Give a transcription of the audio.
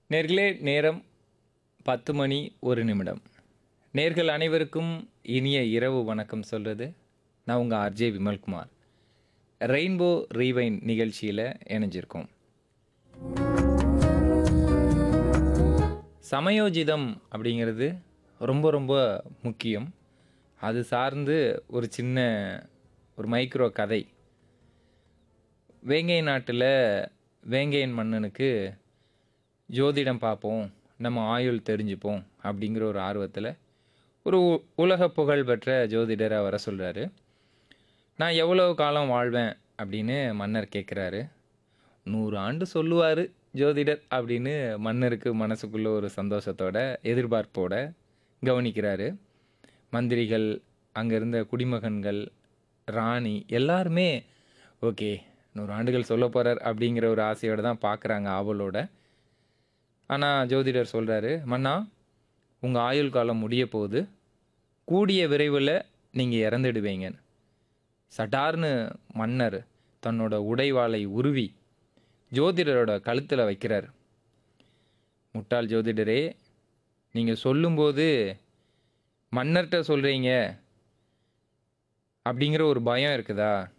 நேர்களே நேரம் பத்து மணி ஒரு நிமிடம் நேர்கள் அனைவருக்கும் இனிய இரவு வணக்கம் சொல்கிறது நான் உங்கள் ஆர்ஜே விமல்குமார் ரெயின்போ ரீவைன் நிகழ்ச்சியில் இணைஞ்சிருக்கோம் சமயோஜிதம் அப்படிங்கிறது ரொம்ப ரொம்ப முக்கியம் அது சார்ந்து ஒரு சின்ன ஒரு மைக்ரோ கதை வேங்கை நாட்டில் வேங்கையன் மன்னனுக்கு ஜோதிடம் பார்ப்போம் நம்ம ஆயுள் தெரிஞ்சுப்போம் அப்படிங்கிற ஒரு ஆர்வத்தில் ஒரு உ- உலக புகழ் பெற்ற ஜோதிடரை வர சொல்கிறாரு நான் எவ்வளவு காலம் வாழ்வேன் அப்படின்னு மன்னர் கேட்குறாரு நூறு ஆண்டு சொல்லுவார் ஜோதிடர் அப்படின்னு மன்னருக்கு மனசுக்குள்ள ஒரு சந்தோஷத்தோட எதிர்பார்ப்போட கவனிக்கிறாரு மந்திரிகள் அங்கே இருந்த குடிமகன்கள் ராணி எல்லாருமே ஓகே நூறு ஆண்டுகள் சொல்ல போகிறார் அப்படிங்கிற ஒரு ஆசையோடு தான் பார்க்குறாங்க ஆவலோட ஆனால் ஜோதிடர் சொல்கிறாரு மன்னா உங்கள் ஆயுள் காலம் முடிய போகுது கூடிய விரைவில் நீங்கள் இறந்துடுவீங்க சட்டார்னு மன்னர் தன்னோட உடைவாளை உருவி ஜோதிடரோட கழுத்தில் வைக்கிறார் முட்டாள் ஜோதிடரே நீங்கள் சொல்லும்போது மன்னர்கிட்ட சொல்கிறீங்க அப்படிங்கிற ஒரு பயம் இருக்குதா